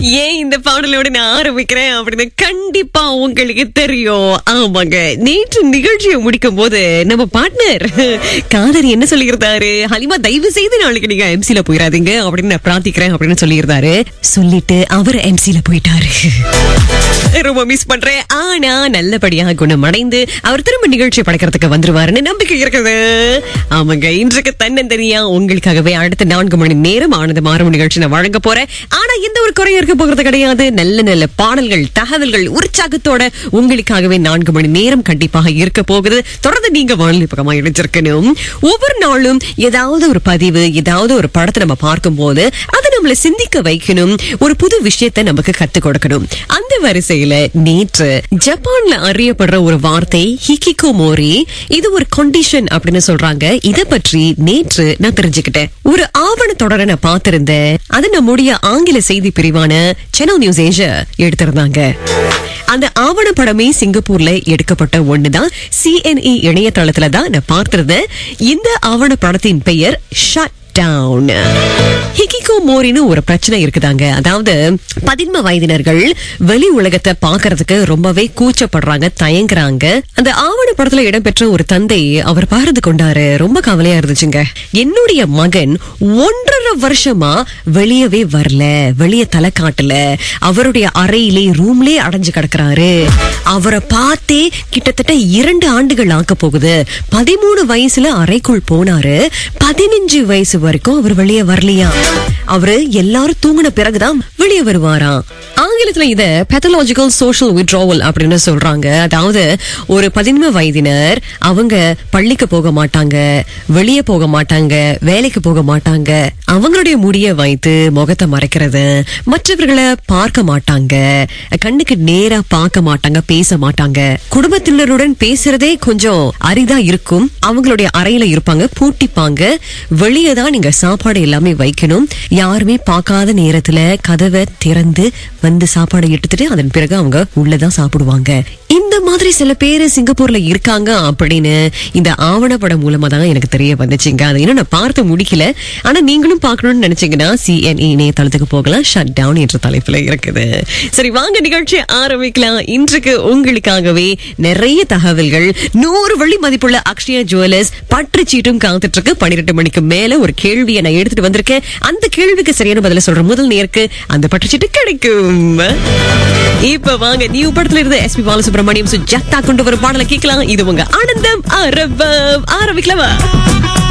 ஏன் இந்த பாடலோட நான் ஆரம்பிக்கிறேன் அப்படின்னு கண்டிப்பா உங்களுக்கு தெரியும் ஆமாங்க நேற்று நிகழ்ச்சியை முடிக்கும் போது நம்ம பார்ட்னர் காதர் என்ன சொல்லியிருந்தாரு ஹலிமா தயவு செய்து நாளைக்கு நீங்க எம்சில போயிடாதீங்க அப்படின்னு நான் பிரார்த்திக்கிறேன் அப்படின்னு சொல்லியிருந்தாரு சொல்லிட்டு அவர் எம்சில போயிட்டாரு ரொம்ப மிஸ் பண்றேன் ஆனா நல்லபடியா குணமடைந்து அவர் திரும்ப நிகழ்ச்சி படைக்கிறதுக்கு வந்துருவாருன்னு நம்பிக்கை இருக்குது ஆமாங்க இன்றைக்கு தன்னந்தனியா உங்களுக்காகவே அடுத்த நான்கு மணி நேரம் ஆனந்த மாறும் நிகழ்ச்சி நான் வழங்க போறேன் ஆனா எந்த ஒரு குறையும் இருக்க போகிறது கிடையாது நல்ல நல்ல பாடல்கள் தகவல்கள் உற்சாகத்தோட உங்களுக்காகவே நான்கு மணி நேரம் கண்டிப்பாக இருக்க போகுது தொடர்ந்து நீங்க வானொலி பக்கமா இணைஞ்சிருக்கணும் ஒவ்வொரு நாளும் ஏதாவது ஒரு பதிவு ஏதாவது ஒரு படத்தை நம்ம பார்க்கும் போது அது நம்மளை சிந்திக்க வைக்கணும் ஒரு புது விஷயத்தை நமக்கு கத்துக் கொடுக்கணும் அந்த வரிசையில நேற்று ஜப்பான்ல அறியப்படுற ஒரு வார்த்தை ஹிகிகோ மோரி இது ஒரு கண்டிஷன் அப்படின்னு சொல்றாங்க இத பற்றி நேற்று நான் தெரிஞ்சுக்கிட்டேன் ஒரு ஆவண தொடரை நான் பார்த்திருந்தேன் அது நம்முடைய ஆங்கில செய்தி பிரிவான சேனல் நியூஸ் ஏஷியா எடுத்திருந்தாங்க அந்த ஆவண படமே சிங்கப்பூர்ல எடுக்கப்பட்ட ஒண்ணுதான் சிஎன்இ இணையதளத்துல தான் நான் பார்த்திருந்தேன் இந்த ஆவண படத்தின் பெயர் ஷட் டவுன் ஹிகிகோ மோரின்னு ஒரு பிரச்சனை இருக்குதாங்க அதாவது பதின்ம வயதினர்கள் வெளி உலகத்தை பாக்குறதுக்கு ரொம்பவே கூச்சப்படுறாங்க தயங்குறாங்க அந்த ஆவண படத்துல இடம்பெற்ற ஒரு தந்தை அவர் பாரது கொண்டாரு ரொம்ப கவலையா இருந்துச்சுங்க என்னுடைய மகன் ஒன்றரை வருஷமா வெளியவே வரல வெளிய தலை காட்டல அவருடைய அறையிலே ரூம்லே அடைஞ்சு கிடக்குறாரு அவரை பார்த்தே கிட்டத்தட்ட இரண்டு ஆண்டுகள் ஆக்க போகுது பதிமூணு வயசுல அறைக்குள் போனாரு பதினஞ்சு வயசு வரைக்கும் அவர் வெளியே வரலையா அவரு எல்லாரும் தூங்கின பிறகுதான் வெளியே வருவாராம் ஆங்கிலத்துல இத பெத்தலாஜிக்கல் சோஷியல் விட்ரோவல் அப்படின்னு சொல்றாங்க அதாவது ஒரு பதின்ம வயதினர் அவங்க பள்ளிக்கு போக மாட்டாங்க வெளியே போக மாட்டாங்க வேலைக்கு போக மாட்டாங்க அவங்களுடைய முடிய வைத்து முகத்தை மறைக்கிறது மற்றவர்களை பார்க்க மாட்டாங்க கண்ணுக்கு நேரா பார்க்க மாட்டாங்க பேச மாட்டாங்க குடும்பத்தினருடன் பேசுறதே கொஞ்சம் அரிதா இருக்கும் அவங்களுடைய அறையில இருப்பாங்க பூட்டிப்பாங்க வெளியே தான் நீங்க சாப்பாடு எல்லாமே வைக்கணும் யாருமே பார்க்காத நேரத்துல கதவை திறந்து வந்து சாப்பாடு எடுத்துட்டு அதன் பிறகு அவங்க உள்ளதான் சாப்பிடுவாங்க இந்த மாதிரி சில பேரு சிங்கப்பூர்ல இருக்காங்க அப்படின்னு இந்த ஆவணப்படம் மூலமா தான் எனக்கு தெரிய வந்துச்சுங்க அதை இன்னும் நான் பார்த்து முடிக்கல ஆனா நீங்களும் பார்க்கணும்னு நினைச்சீங்கன்னா சிஎன்இ இணையதளத்துக்கு போகலாம் ஷட் டவுன் என்ற தலைப்புல இருக்குது சரி வாங்க நிகழ்ச்சி ஆரம்பிக்கலாம் இன்றைக்கு உங்களுக்காகவே நிறைய தகவல்கள் நூறு வெள்ளி மதிப்புள்ள அக்ஷயா ஜுவல்லர்ஸ் பற்று சீட்டும் காத்துட்டு இருக்கு பன்னிரெண்டு மணிக்கு மேல ஒரு கேள்வியை நான் எடுத்துட்டு வந்திருக்கேன் அந்த கேள்விக்கு சரியான பதில சொல்ற முதல் நேருக்கு அந்த பற்றுச்சீட்டு கிடைக்கும் இப்ப வாங்க நியூ படத்துல இருந்து எஸ் பி பாலசுப்ரமணியம் சுஜாதா கொண்டு வரும் பாடலை கேட்கலாம் இது உங்க ஆனந்தம் ஆரம்பம் ஆரம்பிக்கலாமா